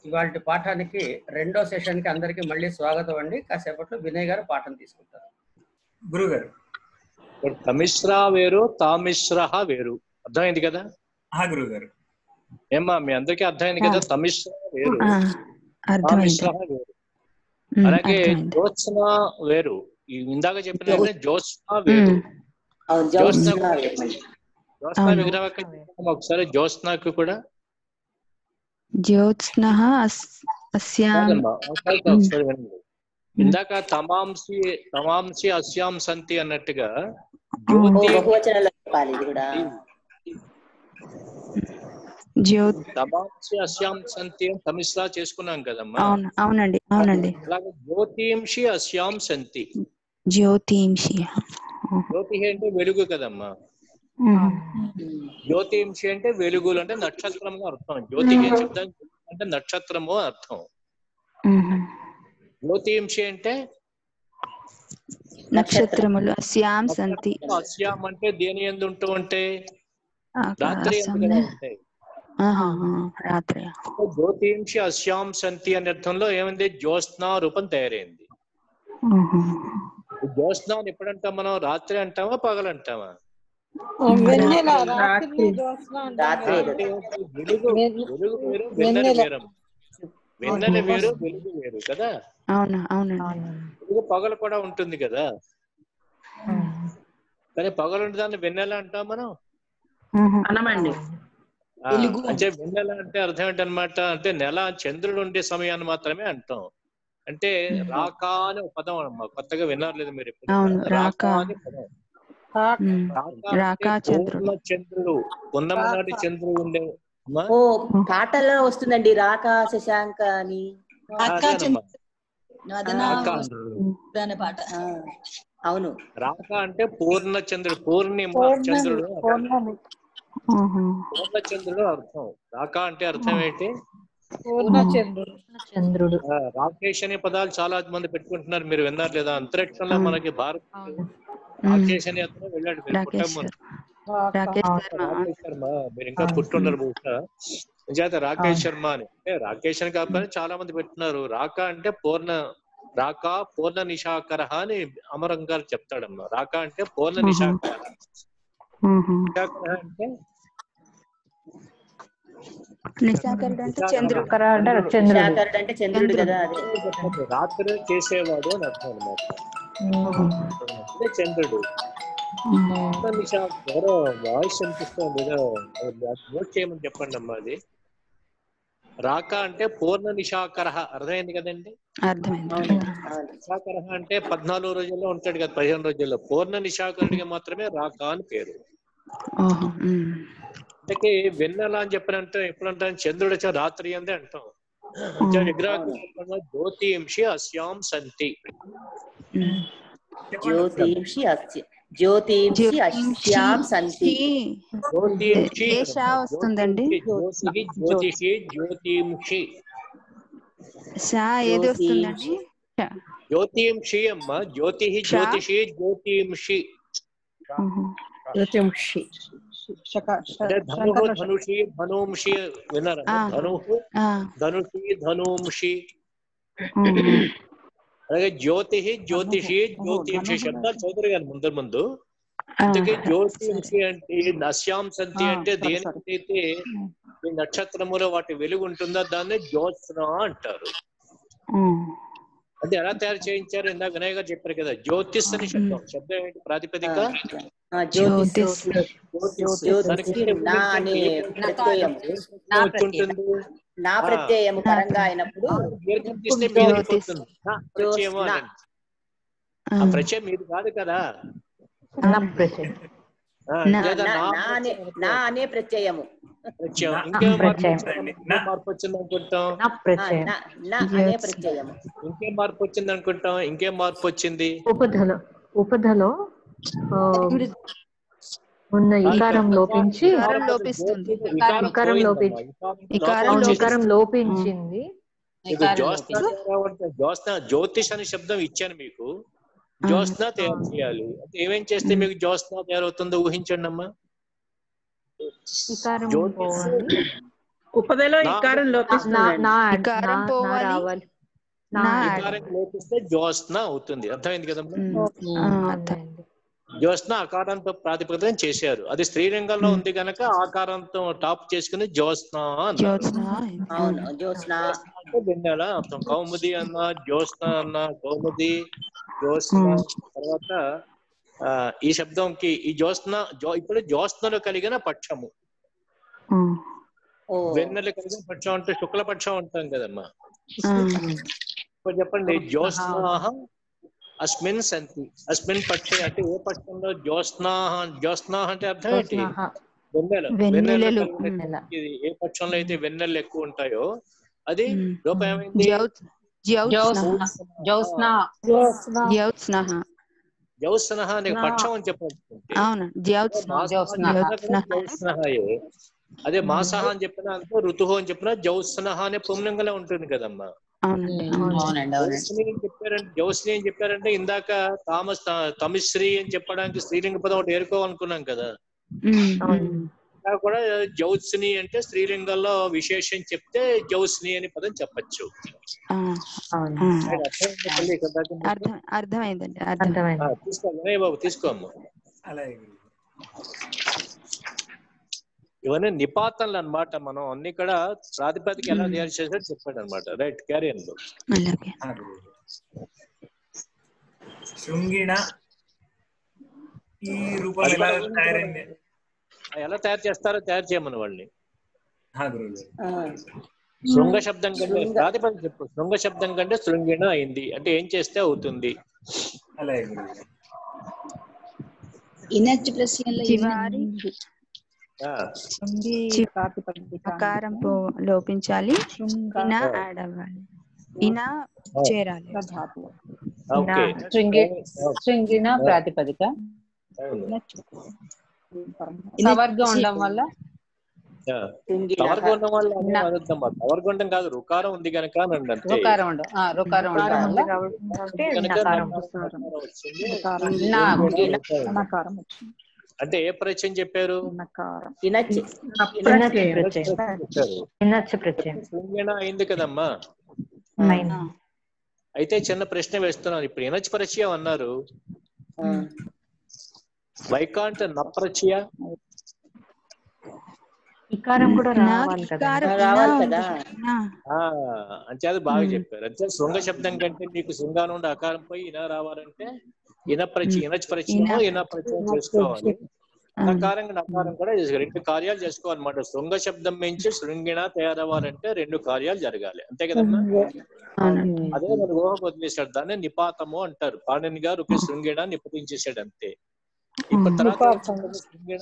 ఇవాళ పాఠానికి రెండో సెషన్ కి అందరికి మళ్ళీ స్వాగతం అండి కాసేపట్లో వినయ్ గారు పాఠం తీసుకుంటారు గురుగారు ఇప్పుడు తమిశ్రా వేరు తామిశ్ర వేరు అర్థమైంది కదా ఆ గురుగారు ఏమ్మా మీ అందరికీ అర్థమైంది కదా తమిశ్ర వేరు ఆ, అర్థమైంది తామిశ్ర వేరు ఉమ్, అలాగే అర్థమైంది జ్యోత్స్న వేరు ఈ ఇందాక చెప్పిన జ్యోత్స్న వేరు ఉమ్, అవును జ్యోత్స్న జ్యోత్స్న కూడా వేరు. జ్యోత్స్న అవును. విగ్రహం ఒకసారి జ్యోత్స్నకు కూడా జ్యోత్స్న అస్యాం కాదమ్మా, ఒకసారి ఒకసారి వినండి. ఇందాక తమాంసి తమాంసి అస్యాం సంతి అన్నట్టుగా ఓ జ్యోతి బహువచనంలో చెప్పాలి ఇది కూడా జ్యోత్ తమాంసి అస్యాం సంతి అని తమిశ్రా చేసుకున్నాం కదమ్మా అవును అవునండి అవునండి అలాగే జ్యోతింషి అస్యాం సంతి జ్యోతింషి జ్యోతి అంటే వెలుగు కదమ్మా ఉమ్, జ్యోతింషి అంటే వెలుగులు అంటే నక్షత్రము అర్థం జ్యోతి ఏం చెప్తాం అంటే నక్షత్రము అని అర్థం ఉమ్. జ్యోతింషి అంటే నక్షత్రములు అస్యాం సంతి అస్యాం అంటే దేని ఎందు ఉంటూ ఉంటే రాత్రి ఎందు ఆకాశంలో కదా ఉంటాయి ఆహా, ఆ, రాత్రి అంటే జ్యోతింషి అస్యాం సంతి అనే అర్థంలో ఏమైంది జ్యోత్స్న రూపం తయారైంది ఉహు. ఈ జ్యోత్స్న అని ఎప్పుడంటాం మనం రాత్రి అంటామా పగలంటామా వెన్నెల రాత్రి. రాత్రి జ్యోత్స్న అంటాం రాత్రి. కదా. అంటే వెలుగు వెన్నెల. వెలుగు వేరు వెన్నెల వెన్నెల. వేరు వెన్నెల వేరు వెలుగు వేరు కదా అవును అవునండి వెలుగు పగలు కూడా ఉంటుంది కదా కానీ పగలు దాన్ని వెన్నెల అంటాం మనం ఉహు. అనమండి ఆ, అంటే వెన్నెల అంటే అర్థం ఏంటన్నమాట అంటే నెల చంద్రుడు ఉండే సమయాన్ని మాత్రమే అంటాం అంటే రాక అనే ఒక పదం అమ్మా కొత్తగా విన్నారు లేదు మీరు ఎప్పుడు అవును, రాక రాక. అనే పదం ఉమ్. రాక రాక అంటే చంద్రుడు. పూర్ణ చంద్రుడు ఉన్నమనాటి చంద్రుడు ఉండే అమ్మా, ఓ పాటల్లో వస్తుందండి రాక శశాంక అని అదేనమ్మా. వదన రాక అనే పాట ఆ, అవును రాక అంటే పూర్ణ చంద్రుడు పూర్ణిమ పౌర్ణమి, చంద్రుడు పౌర్ణమి ఉహు. పూర్ణ చంద్రుడు అర్థం రాక అంటే అర్థం ఏంటి పూర్ణచంద్రుడు చంద్రుడు ఆ, రాకేష్ అనే పదాలు చాలా మంది పెట్టుకుంటున్నారు మీరు విన్నారు లేదా అంతరిక్షంలో అవును. మనకి భారత్ ఉమ్. రాకేష్ అనే అతను వెళ్ళాడు మీరు రాకేష్ పుట్టక ముందు. రాక. రాకేష్ శర్మ రాకేష్ శర్మ మీరు ఇంకా పుట్టుండరు బహుశా నిజాత రాకేష్ శర్మ అని అంటే రాకేష్ అని కాకపోతే చాలా మంది పెట్టున్నారు రాక అంటే పూర్ణ రాక పూర్ణ నిశాకర అని అమరం గారు చెప్తాడమ్మా రాక అంటే పూర్ణ ఆహా. నిశాకర ఉహు. నిశాకర అంటే నిశాకరుడు అంటే చంద్రుడు చంద్రుడు శాకరుడు అంటే చంద్రుడు కదా అదే రాత్రి చేసేవాడు అని అర్థం అనమాట అంటే చంద్రుడు పూర్ణ నిశాకర ఎవరో వాయిస్ అనిపిస్తుంది ఏదో నోట్ చేయమని చెప్పండి అమ్మా అది రాక అంటే పూర్ణ నిశాకర అర్థమైంది కదండి అర్థమైంది అవును అవును నిశాకర అంటే పద్నాలుగు రోజుల్లో ఉంటాడు కదా పదిహేను రోజుల్లో పూర్ణ నిశాకరుడికి మాత్రమే రాక అని పేరు ఓహో ఉమ్. అంటే వెన్నెల అని చెప్పినంటే ఎప్పుడు అంటాం చంద్రుడు వచ్చే రాత్రి అందే అంటాం అంటే విగ్రహం జ్యోతింషి అస్యాం సంతి ఉమ్. జ్యోతింషి అస్య జ్యోతింషి అస్యాం సంతి జ్యోతింషి ఏ షా వస్తుందండి? జ్యోతిషి జ్యోతిషి జ్యోతింషి షా ఏది వస్తుందండి షా. జ్యోతింషి అమ్మ జ్యోతి జ్యోతిషి జ్యోతింషి ఉహు. జ్యోతింషి శక- శ- అంటే ధను శంకర ధనుషి ధనుంషి విన్నారా ఆ. ధను ఆ, ధనుషి ధనుంషి ఉహు. అలాగే జ్యోతి జ్యోతిషి జ్యోతింషి శబ్దాలు చదువుతారు కానీ ముందు ముందు ఆ, అందుకే జ్యోతింషి అంటే నశ్యాం సంతి అంటే దేనికైతే ఈ నక్షత్రములో వాటి వెలుగు ఉంటుందో దాన్ని జ్యోత్స్న అంటారు ఉమ్. అంటే ఎలా తయారు చేయించారు ఇందాక వినయ్ గారు చెప్పారు కదా జ్యోతిష్ అని శబ్దం శబ్దం ఏంటి ప్రాతిపదిక ఆ, జ్యోతిష్ జ్యోతిష్. జ్యోతిష్ దానికి నా అనే ప్రత్యయం నా వచ్చి ఉంటుంది నా ప్రత్యయము పరంగా అయినప్పుడు దీర్ఘం తీస్తే మీదకి జ్యోతిష్. పోతుంది. నా ప్రత్యయము జ్యోత్స్న. అనండి. ఆ, ఆ ప్రత్యయం మీది కాదు కదా ఆ, నా- లేదా నా నా నా అనే నా అనే ప్రత్యయము ప్రత్యయం ఇంకేం మార్పు ప్రత్యయం. వచ్చింది? ఇంకేం మార్పు వచ్చింది అనుకుంటాం ఆ, నా నా అనే ప్రత్యయము ఇంకేం మార్పు వచ్చింది అనుకుంటాం ఇంకేం మార్పు వచ్చింది ఉపధలో ఉపధలో ఆ, ఉన్న ఇకారం లోపించి ఇకారం లోపిస్తుంది వికారం వికారం పోయిందమ్మా. లోపించి- వికారం అవును లోపించి- ఇకారం లోపించింది ఇది జ్యోత్స్న తయారవ్వడం- జ్యోత్స్న జ్యోతిష్ అనే శబ్దం ఇచ్చాను మీకు జ్యోత్స్న తయారు చేయాలి అంటే ఏమేం చేస్తే మీకు జ్యోత్స్న తయారవుతుందో ఊహించండి అమ్మా వికారం జ్యోతిష్ పోవాలి ఉపదలో నా- ఇకారం నా లోపిస్తుందండి నా ఇకారం నా- నా పోవాలి. రావాలి నా నా వికారం లోపిస్తే జ్యోత్స్న అవుతుంది అర్థమైంది కదమ్మా ఉమ్. ఆ, అర్థం. అర్థమైంది. జ్యోత్స్న ఆకారంతో ప్రాతిపదికన చేశారు అది స్త్రీలింగంలో ఉంది గనక ఆకారంతో టాప్ చేసుకుని జ్యోత్స్న అన్నారు జ్యోత్స్న అవును జ్యోత్స్న అంటే వెన్నెల అర్థం కౌముది అన్న జ్యోత్స్న అన్న కౌముది జ్యోత్స్న తర్వాత ఆ, ఈ శబ్దంకి ఈ జ్యోత్స్న జో- ఇప్పుడు జ్యోత్స్నలో కలిగిన పక్షము ఉమ్. ఓ వెన్నెల కలిగిన పక్షం అంటే శుక్లపక్షం అంటాం కదమ్మా ఆ, ఇప్పుడు చెప్పండి జ్యోత్స్నాహ అస్మిన్ సంతి అస్మిన్ పక్షే అంటే ఏ పక్షంలో జ్యోత్స్నాహ జ్యోత్స్నాహ అంటే అర్థం ఏంటి జ్యోత్స్నాహ. వెన్నెల వెన్నెలలు. కలిగిన ఇది ఏ పక్షంలో అయితే వెన్నెలు ఎక్కువ ఉంటాయో అది ఉమ్. లోపం ఏమైంది జ్యోత్- జ్యోత్స్న జ్యోత్స్న జ్యోత్స్న జ్యోత్స్న అనే పక్షం అని చెప్పండి అవును జ్యోత్స్న జ్యోత్స్న జ్యోత్స్నయే అదే మాసహ అని చెప్పిన అనుకో ఋతువు అని చెప్పిన జ్యోత్స్న అనే పుంలింగంలో ఉంటుంది కదమ్మా అవునండి అవును అవునండి అవునండి జౌస్ని అని చెప్పారంటే జౌస్ని అని చెప్పారంటే ఇందాక తామస్ తమిశ్రీ అని చెప్పడానికి స్త్రీలింగ పదం ఒకటి ఏరుకోవాలనుకున్నాం కదా ఉమ్, అవును. ఉమ్. ఇంకా కూడా జౌత్స్ని అంటే స్త్రీలింగంలో విశేషం చెప్తే జౌస్ని అని పదం చెప్పచ్చు ఆ, అవును ఆ. మీకు అర్థమైందా తల్లి ఇక్కడ దాకా మీకు? అర్థం అర్థమైందండి అర్థం అర్థమైంది ఆ, తీసుకో వినయ్ బాబు తీసుకో అమ్మ అలాగే గురుగారు ఇవన్నీ నిపాతనలు అన్నమాట మనం అన్ని కూడా ప్రాతిపదిక ఎలా తయారు చేశారో చెప్పాడు అనమాట రైట్ క్యారీ అన్ అలాగే ఆ, గురుగారు శృంగిణ ఈ రూపం ఎలా తయారైంది ఎలా తయారు చేస్తారో తయారు చేయమని వాళ్ళని ఆ, గురుగారు ఆ, శృంగ శబ్దం కంటే ప్రాతిపదిక చెప్పు శృంగ శబ్దం కంటే శృంగిణ అయింది అంటే ఏం చేస్తే అవుతుంది అలాగే గురుగారు ఇనర్జీ ప్రశ్నలో చివరి ఆ, చి- అకారం పో- లోపించాలి ఇన యాడ్ అవ్వాలి ఇన చేరాలి ఓకే శృంగి శృంగిన ప్రాతిపదిక అవును. సవర్గం ఉండడం వల్ల ఆ. శృంగిణ. కవర్గొండం వల్ల అనే అనొద్దమ్మా కవర్గొండం కాదు రుకారం ఉంది కనుక అని అండి అంతే రుకారం ఉండం ఆ, రుకారం ఉండడం కారం వల్ల ఉంది కాబట్టి కనుక నకారం నకారం వచ్చింది. నా రుకారం. అంటే ఏ ప్రత్యయం చెప్పారు ఇనచ్చి ఇన్నచ్చ ప్రత్యయం చెప్పారు ఇన్నచ్చ ప్రత్యయం శృంగిణ అయింది కదమ్మా అయింది. అయితే చిన్న ప్రశ్న వేస్తున్నాను ఇప్పుడు ఎనచ్ పరిచయం అన్నారు ఆ, వైకాంట్ నప్రచయ ఇకారం కూడా నా రావాలి కదా ఇకారం రావాలి ఇన కదా. ఉంది. నా. ఆ అంటే అది బాగా చెప్పారు అంటే శృంగ శబ్దం కంటే మీకు శృంగా నుండి అకారం పోయి ఇన రావాలంటే ఇన ప్రచయం ఇనచ్ పరిచయం ఇన- ఇన ప్రచయం చేసుకోవాలి ఆ, నకారంగా నకారం కూడా చేసుకోవాలి రెండు కార్యాలు చేసుకోవాలన్నమాట శృంగ శబ్దం నుంచి శృంగిణ తయారవ్వాలంటే రెండు కార్యాలు జరగాలి అంతే కదమ్మా అవునండి అదే మన ఊహకు వదిలేశాడు దాన్ని నిపాతము అంటారు పాణిని గారు ఒక శృంగిణ నిపతించేశాడు అంతే ఇప్పుడు తర్వాత శృంగిణ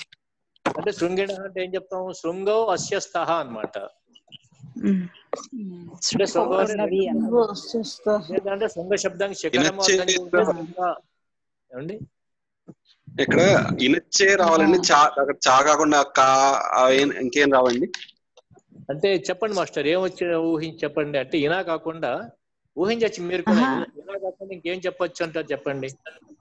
అంటే శృంగిణ అంటే ఏం చెప్తాం శృంగో అస్యస్థ అన్నమాట ఉమ్. అంటే శృంగం అంటే లేదంటే శృంగ శబ్దానికి శిఖరము ఇనచ్చే అర్థం చేస్తే శృంగ- ఏమండి ఇక్కడ ఇనచ్చే రావాలండి చా అక్కడ చా కాకుండా కా ఆ ఏం- ఇంకేం రావండి అంటే చెప్పండి మాస్టర్ ఏం వచ్చి ఊహించి చెప్పండి అంటే ఇనా కాకుండా ఊహించచ్చు మీరు కూడా ఆహా. ఇనా- ఇనా కాకుండా ఇంకేం చెప్పొచ్చు అంటారు చెప్పండి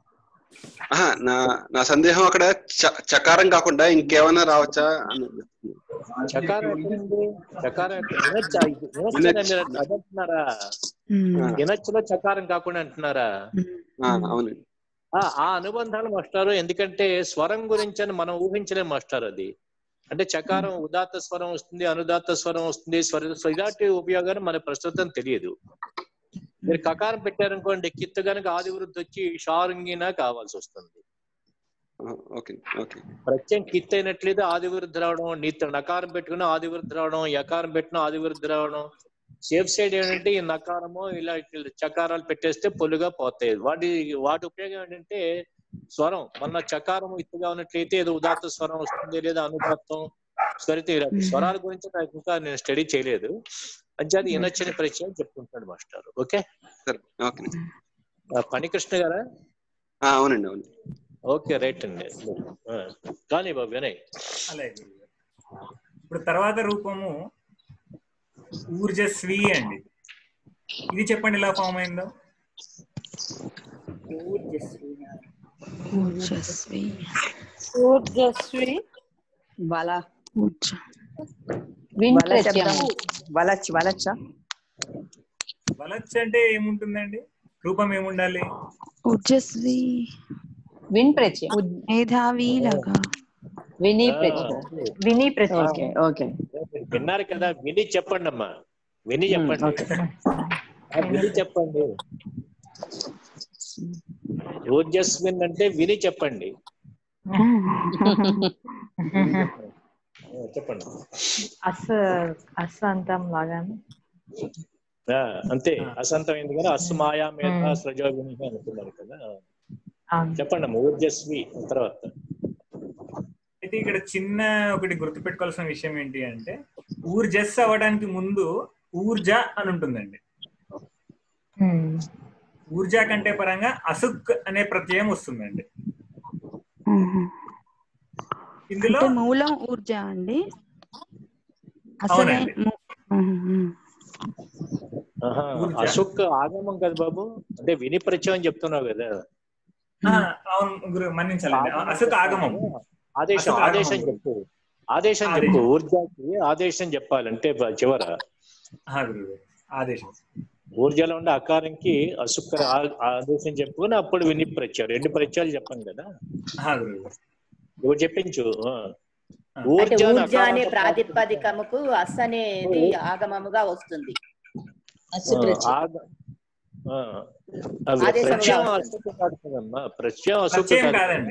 ఆహా, నా నా సందేహం అక్కడ చ- చకారం కాకుండా ఇంకేమైనా రావచ్చా అన్నది. చకారం ఎక్కడుంది చకారం ఎక్కడ- వినొచ్చా? ఇది వినొచ్చా మీరు అదంటున్నారా ఉమ్. వినొచ్చులో చకారం కాకుండా అంటున్నారా ఆ, అవునండి ఆ ఆ అనుబంధాలు మాస్టారు ఎందుకంటే స్వరం గురించి అని మనం ఊహించలేం మాస్టర్ అది అంటే చకారం ఉదాత్త స్వరం వస్తుంది అనుదాత్త స్వరం వస్తుంది స్వర స్వ- ఇలాంటి ఉపయోగాలు మన ప్రస్తుతం తెలియదు మీరు కకారం పెట్టారనుకోండి కిత్తు గనుక ఆది వృద్ధి వచ్చి షారుంగిన కావాల్సి వస్తుంది ఆ, ఓకే ఓకే ప్రత్యయం కిత్ అయినట్లయితే ఆది వృద్ధి రావడం నీత నకారం పెట్టుకుని ఆది వృద్ధి రావడం యకారం పెట్టిన ఆది వృద్ధి రావడం సేఫ్ సైడ్ ఏంటంటే ఈ నకారము ఇలా ఇట్లా చకారాలు పెట్టేస్తే పొలుగా పోతాయి వాటి వాటి ఉపయోగం ఏంటంటే స్వరం మన చకారం ఇత్తుగా ఉన్నట్లయితే ఏదో ఉదాత్త స్వరం వస్తుంది లేదా అనుదాత్తం స్వరిత ఇలాంటి స్వరాల గురించి నాకు ఇంకా నేను స్టడీ చేయలేదు అంచేది ఇనొచ్చని పరిచయం చెప్పుకుంటాడు మాస్టర్ ఓకే సరే ఓకే ఆ, ఫణికృష్ణ గారా ఆ, అవునండి అవును ఓకే రైట్ అండి ఆ, కానీ బాబు వినయ్ అలాగే గురుగారు ఇప్పుడు తర్వాత రూపము ఊర్జస్వి అండి ఇది చెప్పండి ఎలా ఫామ్ అయిందో ఊర్జస్వి. ఊర్జస్వి ఊర్జస్వి బల ఊర్జ విన్ వల ప్రత్యయం శబ్దం వలచ్ వలచ్చ వలచ్ అంటే ఏముంటుందండి రూపం ఏముండాలి ఊర్జస్వి విన్ ప్రత్యయం మేధావి లాగా విని ఆ, ప్రత్యయం విని ప్రత్యయం ఓకే ఓకే మీరు విన్నారు కదా విని చెప్పండి అమ్మా విని ఉమ్, చెప్పండి ఓకే ఆ, విని చెప్పండి ఓజస్విన్ అంటే విని చెప్పండి ఆ, చెప్పండి అస్ అస్ అంతం లాగానే ఆ, అంతే అసంతమైంది కదా అస్సు మాయా మేధ ఉమ్. సృజో విని అనుకున్నారు కదా అవును చెప్పండి అమ్మా ఓజస్వి తర్వాత అయితే ఇక్కడ చిన్న ఒకటి గుర్తుపెట్టుకోవాల్సిన విషయం ఏంటి అంటే ఊర్జస్ అవ్వడానికి ముందు ఊర్జ అని ఉంటుందండి ఉమ్. ఊర్జా కంటే పరంగా అసుక్ అనే ప్రత్యయం వస్తుందండి ఇందులో అంటే మూలం ఊర్జ అండి అసలే అవునండి. ము- ఉమ్, ఉమ్. ఆహా, ఊర్జ. అశోక్ ఆగమం కదా బాబు అంటే విని పరిచయం చెప్తున్నావు కదా ఆ, అవును గురు మన్నించాలండి అసుక్ ఆగమం ఆదేశం అశోక్ ఆగమం. ఆదేశం చెప్పు ఆదేశం ఆదేశం. చెప్పు ఊర్జాకి ఆదేశం చెప్పాలంటే బ- చివర ఆ, గురువు ఆదేశం ఊర్జాలో ఉండే అకారంకి అసుక్ అని ఆ- ఆదేశం చెప్పుకొని అప్పుడు విని ప్రత్యయం రెండు ప్రత్యయాలు చెప్పాం కదా ఆ, గురువు నువ్వు చెప్పించు ఆ. అంటే ఊర్జ అని ఊర్జ అనే అకారంతో ప్రాతిపదికముకు అస్ అనేది ఆగమముగా వస్తుంది అస్సు ప్రత్యయం ఆగ- ఆ. అవి ఆదేశముగా ప్రత్యయం వస్తుంది. అసుక్ కాదుకదమ్మా ప్రత్యయం అసుక్ ప్రత్యయం కాదు. కాదండి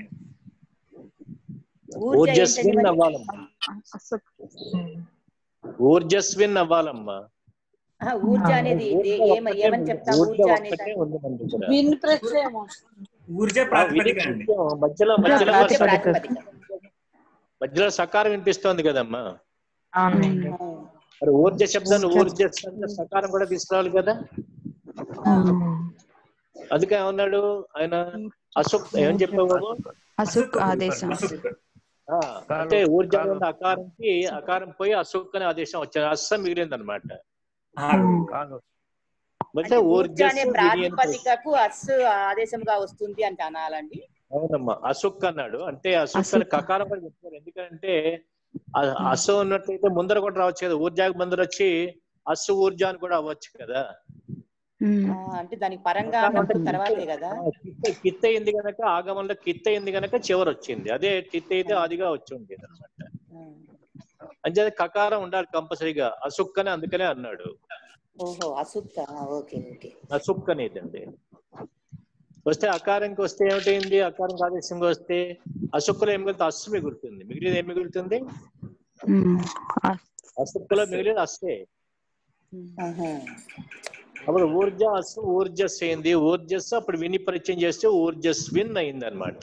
ఊర్జ ఏంటండి ఊర్జస్విన్ మరి? అవ్వాలమ్మా అసక్ ఊర్జస్విన్ అవ్వాలమ్మా ఆ, ఊర్జ అనేది ఊర్జ ఏ- ఏమ- ఒక్కటే ఏమని ఉంది. చెప్తాం ఊర్జ ఊర్జ అనే ఒక్కటే ఉంది మన దగ్గర. విన్ ప్రత్యయం ఊర్జ ఆ, విని ప్రాతిపదిక అండి ప్రత్యయం మధ్యలో మధ్యలో ప్రాతి- స- ప్రాతిపదిక మధ్యలో సకారం వినిపిస్తోంది కదమ్మా అవునండి మరి ఊర్జ శబ్దాన్ని ఊర్జ శబ్ద సకారం కూడా తీసుకురావాలి కదా ఉమ్. అందుకే ఏమన్నాడు ఆయన అశోక్ ఏం చెప్పావు బాబు అసుక్ ఆదేశం అసుక్ ఆ, అంటే ఊర్జ ఉన్న అకారంకి అకారం పోయి అశోక్ అనే ఆదేశం వచ్చాడు అస్సం మిగిలింది అనమాట ఆ, గురువు. అంటే అంటే ఊర్జ ఊర్జ అనే ప్రాతిపదికకు అస్ ఆదేశంగా వస్తుంది అని అనాలండి అవునమ్మా అశోక్ అన్నాడు అంటే అశోక్ అని అశోక్. కకారం కూడా చెప్తారు ఎందుకంటే అ- అసు ఉన్నట్లయితే ముందర కూడా రావచ్చు కదా ఊర్జాకి ముందర వచ్చి అస్సు ఊర్జ అని కూడా అవ్వచ్చు కదా ఉమ్. ఆ, అంటే దానికి పరంగా అన్నప్పుడు తర్వాతే కదా ఆ, కిత్త కిత్త అయింది గనక ఆగమంలో కిత్త అయింది గనక చివరి వచ్చింది అదే కిత్త అయితే ఆదిగా వచ్చి ఉండేది అనమాట అంటే కకారం ఉండాలి కంపల్సరీగా అసుక్ అని అందుకనే అన్నాడు ఓహో అసుక్క ఓకే ఓకే అసుక్ అనేదండి వస్తే అకారంకి వస్తే ఏమిటైంది అకారం ఆదేశంగా వస్తే అసుక్కులో ఏం మిగులుతుంది అస్సు మిగులుతుంది మిగిలింది ఏం మిగులుతుంది ఉమ్. అస్- అసుక్కులో మిగిలింది అస్సే ఆహా. అప్పుడు ఊర్జ అస్సు ఊర్జస్ అయింది ఊర్జస్ అప్పుడు విని పరిచయం చేస్తే ఊర్జస్విన్ అయింది అనమాట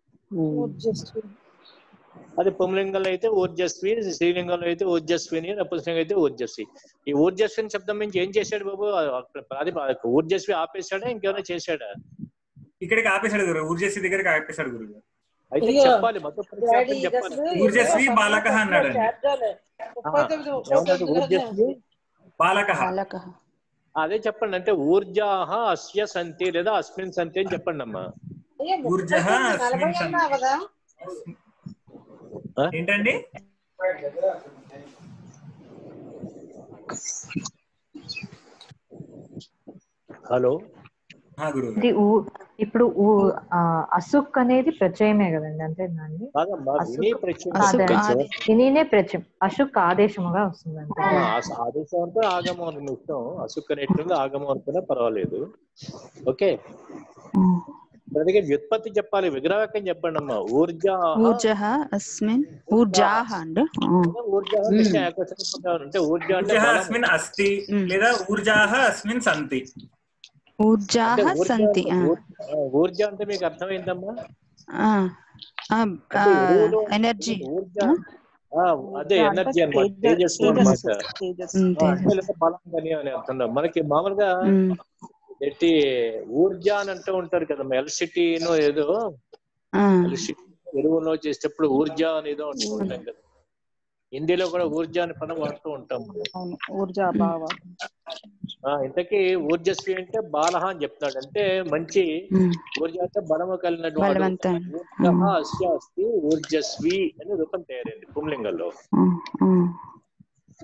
అది పుంలింగంలో అయితే ఊర్జస్వి స్త్రీలింగంలో అయితే ఊర్జస్విని నపుంసలింగం అయితే ఊర్జస్వి ఈ ఊర్జస్విని శబ్దం నుంచి ఏం చేశాడు బాబు అది ఊర్జస్వి ఆపేశాడా ఇంకేమైనా చేశాడా ఇక్కడికి ఆపేశాడు గురువు ఊర్జస్వి దగ్గరికి ఆపేశాడు గురువు అయితే ఇదిగో, చెప్పాలి మొత్తం పరిచయం చెప్పాలి ఊర్జస్వి బాలక అన్నాడు ఆహా, ఏమన్నాడు ఊర్జస్వి బాలక బాలక అదే చెప్పండి అంటే ఊర్జాహ అస్య సంతి లేదా అస్మిన్ సంతి అని చెప్పండి అమ్మా ఊర్జ అస్మిన్ సంతి. ఆ? ఏంటండి హలో ఆ గురువు ఇది ఊ ఇప్పుడు ఊ ఆ, అసుక్ అనేది ప్రత్యయమే కదండి అంతేనా అండి కాదమ్మా విని ప్రత్యయం అసుక్ అదే. ఆదే దీనినే ప్రత్యయం అశుక్ ఆదేశముగా వస్తుంది అంతే ఆ, ఆస- ఆదేశం అంటే ఆగమం అని మీ ఇష్టం అసుక్ అనేటువంటి ఆగమం అనుకున్నా పర్వాలేదు ఓకే ఉమ్. అందుకే వ్యుత్పత్తి చెప్పాలి విగ్రహవాక్యం చెప్పండి అమ్మా ఊర్జా ఊర్జః అస్మిన్ ఊర్జాహ అండి ఉమ్. ఊర్జా కృష్ణ ఏకవచనం పొందాలి. అంటే ఊర్జా అంటే ఊర్జ బలం. అస్మిన్ అస్తి ఉమ్. లేదా ఊర్జాహ అస్మిన్ సంతి ఊర్జాహ అంటే ఊర్జా సంతి ఆ. ఊర్- ఆ, ఊర్జా అంటే మీకు అర్థమైందమ్మా ఆ. ఆ, ఆ, అంటే ఎరువులో ఎనర్జీ ఊర్జా ఆ? ఆ, అదే ఎనర్జీ అన్నమాట తేజస్సు అన్నమాట ఉమ్, ఆ, అంటే లేదా బలం కానీ అని అర్థం మనకి మామూలుగా ఉమ్. ఎట్టి ఊర్జా అని అంటూ ఉంటారు కదమ్మా ఎలక్ట్రిసిటీనో ఏదో ఆ. ఎలక్ట్రిసిటీ ఎరువులో చేసేటప్పుడు ఊర్జా అనేదో అంటూ ఉంటాం కదా హిందీలో కూడా ఊర్జా అని పదం వాడుతూ ఉంటాం మనం. ఊర్జా భావ ఆ, ఇంతకీ ఊర్జస్వి అంటే బాలహ అని చెప్తాడు అంటే మంచి ఉమ్. ఊర్జ అంటే బలము కలిగినటువంటి వాడు. బలవంతం ఊర్జః అస్య అస్తి ఊర్జస్వి అని రూపం తయారైంది పుంలింగంలో ఉమ్, ఉమ్.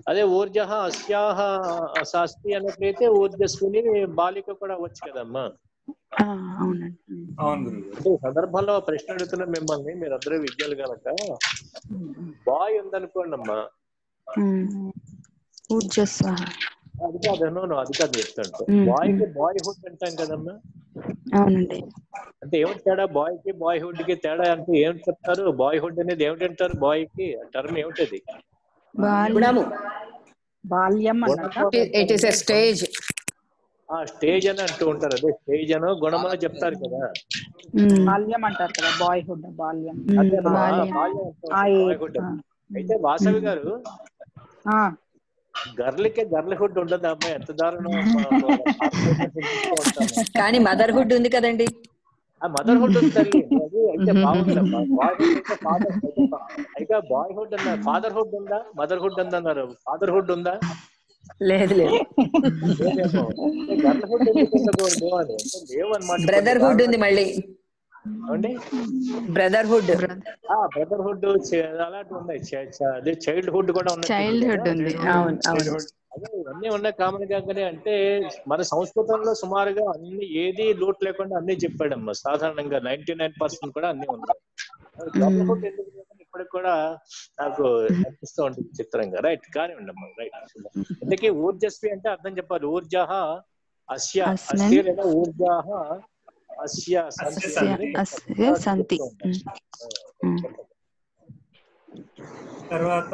అదే ఊర్జ అస్యాహ శాస్త్రి అన్నట్లయితే ఊర్జస్విని బాలిక కూడా అవ్వచ్చు కదమ్మా ఆ, అవునండి అవును గురువు అంటే ఈ సందర్భంలో ప్రశ్న అడుగుతున్న మిమ్మల్ని మీరు అందరూ విద్యలు కనుక బాయ్ ఉందనుకోండి అమ్మా ఉమ్. ఊర్జస్వ అది కాదు no, no, అది కాదు చెప్తాను మ్మ్. బాయ్ కి బాయ్హుడ్ అంటాం కదమ్మా అవునండి అంటే ఏమిటి తేడా బాయ్ కి బాయ్హుడ్ కి తేడా అంటే ఏం చెప్తారు బాయ్హుడ్ అనేది ఏమిటంటారు బాయ్ కి టర్మ్ ఏమిటది బాల్యం గుణము బాల్యం అన్నట్ట ఇట్ ఈస్ ఎ స్టేజ్ ఆ స్టేజ్ అని అంటూ ఉంటారు అదే స్టేజ్ అనో గుణమనో చెప్తారు కదా ఉమ్. బాల్యం అంటారు కదా బాయ్హుడ్ బాల్యం ఉమ్, అదే మా బాల్యం బాల్యం అంటూ ఆ ఉంటారు, ఏజ్ boyhood. అయితే వాసవి గారు ఆ, గర్లకే గర్లహుడ్ ఉండదు అమ్మాయి ఎంత దారుణం అమ్మా. భారతదేశం చూస్తూ ఉంటాము. కానీ మదర్హుడ్ ఉంది కదండి ఆ మదర్హుడ్ ఉంది తల్లి అది అయితే బాగుందమ్మా బాయ్హుడ్ అంటే ఫాదర్ అయితే బాయ్హుడ్ అన్న ఫాదర్హుడ్ ఉందా మదర్హుడ్ ఉందన్నారు ఫాదర్హుడ్ ఉందా లేదు లేదు లేదేమో గర్లహుడ్ ఎందుకు ఉండకూడదు అని అంటే లేవన్నమాట బ్రదర్హుడ్ ఉంది మళ్ళీ అండి బ్రదర్హుడ్ ఆ బ్రదర్హుడ్ అలాంటివి ఉన్నాయి చ- చ- అదే చైల్డ్హుడ్ కూడా ఉన్నాయి చైల్డ్హుడ్ ఉంది అవును అవును అదే ఇవన్నీ ఉన్నాయి కామన్ గానే అంటే మన సంస్కృతంలో సుమారుగా అన్ని ఏది లోటు లేకుండా అన్ని చెప్పాడమ్మా సాధారణంగా నైన్టీ నైన్ పర్సెంట్ కూడా అన్ని ఉన్నాయి గర్లహుడ్ ఎందుకు లేదని ఇప్పటికి కూడా నాకు అనిపిస్తూ ఉంటుంది చిత్రంగా రైట్ కానివ్వండి అమ్మా రైట్ అందుకే ఊర్జస్వి అంటే అర్థం చెప్పాలి ఊర్జాహ అస్య అస్మిన్ అస్య లేదా ఊర్జాహ అస్య సంతి అస్య అని అస్య సంతి ఉమ్. ఉమ్. తర్వాత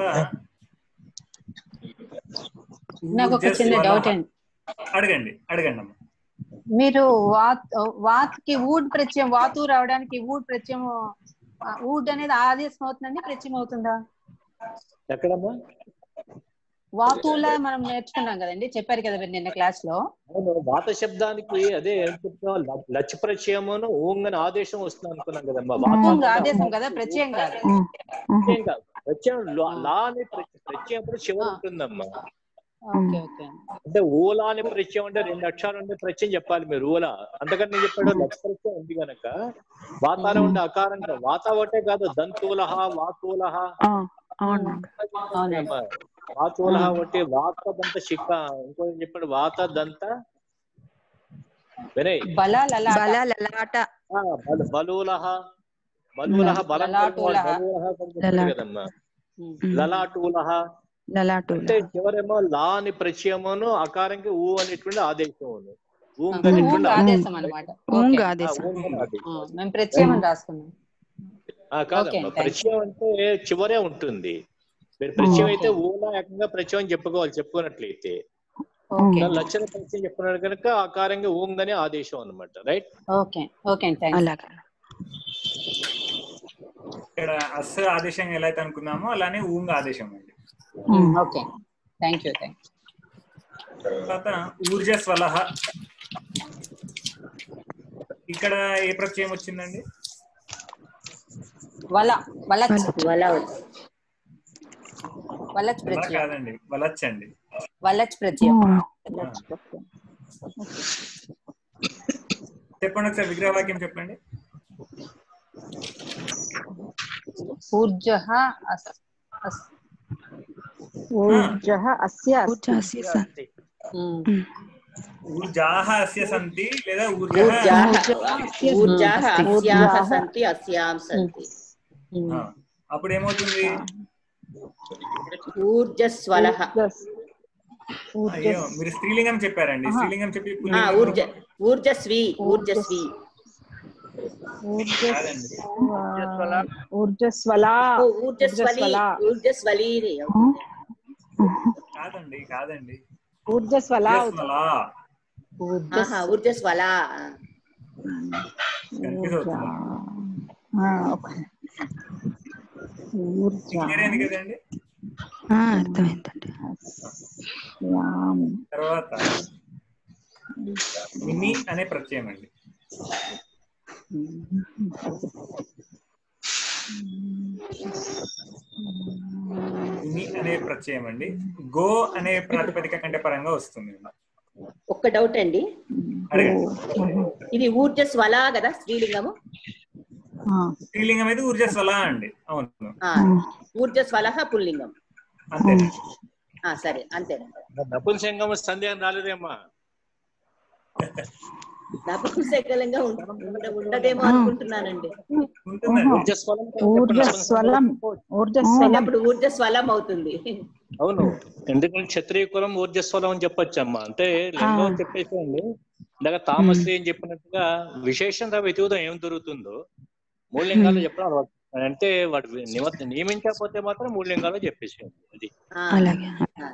నాకు ఒక చిన్న ఊర్జస్వలహ. డౌట్ అండి అడగండి అడగండి అమ్మ మీరు వాత్ వాత్ కి ఊడ్ ప్రత్యయం వాతు రావడానికి ఊడ్ ప్రత్యయం ఆ, ఊడ్ అనేది ఆదేశం అవుతుందండి ప్రత్యయం అవుతుందా ఎక్కడమ్మా వాతులా మనం నేర్చుకున్నాం కదండి చెప్పారు కదా మీరు నిన్న క్లాస్ లో అవును వాత శబ్దానికి అదే ఏం చెప్తాం ల- లచ్ ప్రత్యయమును ఓంగని ఆదేశం వస్తుంది అనుకున్నాం కదమ్మా వాత ఊంగ్ అంటే ఆదేశం కదా ప్రత్యయం కాదు ఉమ్. ఉమ్. ప్రత్యయం కాదు ప్రత్యయం లా- లా అనే ప్రత్య- ప్రత్యయం అప్పుడు చివరి ఉంటుందమ్మా ఓకే ఓకే అంటే ఓలా అనే ప్రత్యయం అంటే రెండు అక్షరాలు ఉండే ప్రత్యయం చెప్పాలి మీరు ఓలా అంతకని నేను చెప్పాడు లక్ష ప్రత్యయం ఉంది కనుక వాతాలో ఉండే అకారంగా వాత ఒకటే కాదు దంతులహ వాతులహ ఆ, అవునండి అవునండి వాతులహ ఒకటి వాత దంత శిఖ ఇంకో చెప్పాడు వాత దంత వినయ్ బల లలాట బల లలాట ఆ, బలు- బలులహ బలులహ బలం లలాటులహ. బలులహ కనిపిస్తుంది లలాట. కదమ్మా ఉమ్. ఉమ్. లలాటులహ లలాటు అంటే చివరేమో లా అని ప్రత్యయమును అకారంకి ఊ అనేటువంటి ఆదేశమును ఊంగ్ ఊంగ్ అనేటువంటి ఆదేశం. ఆదేశం అనమాట ఊంగ్ ఆ, ఆదేశం ఊంగ్ అని ఆదేశం. ఆ, మేము ప్రత్యయం అని రాసుకున్నాం ఆ, కాదమ్మా thank you. ప్రత్యయం అంటే చివరే ఉంటుంది మీరు ప్రత్యయం అయితే Okay. ఊలా ఏకంగా ప్రత్యయం చెప్పుకోవాలి చెప్పుకున్నట్లయితే ఓకే లక్షణ ప్రత్యయం చెప్పుకున్నాడు కనుక ఆకారంగా ఊంగ్ అని ఆదేశం అనమాట రైట్ ఓకే ఓకే అండి థ్యాంక్స్ అలాగా ఇక్కడ అస్ ఆదేశం ఎలా అయితే అనుకున్నామో అలానే ఊంగ్ ఆదేశం అండి ఓకే థ్యాంక్ యూ థ్యాంక్ తర్వాత ఊర్జస్వలహ ఇక్కడ ఏ ప్రత్యయం వచ్చిందండి వల వలచ్ వల వలచ్ అలా ప్రత్యయం కాదండి వలచ్చండి వలచ్ ప్రత్యయం చెప్పండి ఒకసారి విగ్రహవాక్యం చెప్పండి ఊర్జ అస్ అస్ ఊర్జః అస్య ఊర్జ అస్య సంతి ఉమ్. ఊర్జాహ అస్య సంతి లేదా ఊర్జాహ ఊర్జాహ ఊర్జాహ అస్యాహ సంతి అస్యాం సంతి ఆ, అప్పుడు ఏమవుతుంది ఊర్జస్వలహ అయ్యో మీరు స్త్రీలింగం చెప్పారండి స్త్రీలింగం చెప్పి ఆ, పుల్లింగం ఊర్జ ఊర్జస్వి ఊర్జస్వి కాదండి ఊర్జస్వలా ఓ, ఊర్జస్వలి ఊర్జస్వలి అవుతుంది. కాదండి కాదండి ఊర్జస్వలా ఊర్జస్వలా. ఆహా ఊర్జస్వల కన్ఫ్యూజ్ అవుతుంది క్లియర్ అయింది కదండి ఆ, అర్థమైందండి తర్వాత మిని అనే ప్రత్యయం అండి మిని అనే ప్రత్యయం అండి గో అనే ప్రాతిపదిక కంటే పరంగా వస్తుంది ఒక్క డౌట్ అండి అడగండి ఇది ఊర్జస్వల కదా స్త్రీలింగము స్త్రీలింగం అయితే ఊర్జస్వల అండి అవును ఆ, ఊర్జస్వలహ పుల్లింగం అంతేనండి ఆ, సరే అంతేనండి నపుంసంగమ సందేహం రాలేదేమ్మా నపుంసకలంగా ఉండ- ఉండ- ఉండదేమో అనుకుంటున్నానండి ఊర్జస్వలం కూడా ఊర్జస్వలం ఊర్జస్వలం అయినప్పుడు ఊర్జ స్వలం అవుతుంది అవును ఎందుకంటే క్షత్రియ కులం ఊర్జస్వలం అని చెప్పొచ్చమ్మా అంటే లింగం అని చెప్పేసేయండి ఇందాక తామశ్రీ అని చెప్పినట్టుగా విశేషంగా వెతుకుదాం ఏం దొరుకుతుందో మూడు లింగాలు చెప్పడం అలవాటు. అంటే వాడు నిమ- నియమించకపోతే మాత్రం మూడు లింగాలు చెప్పేసేయండి అది ఆ, అలాగే ఆ.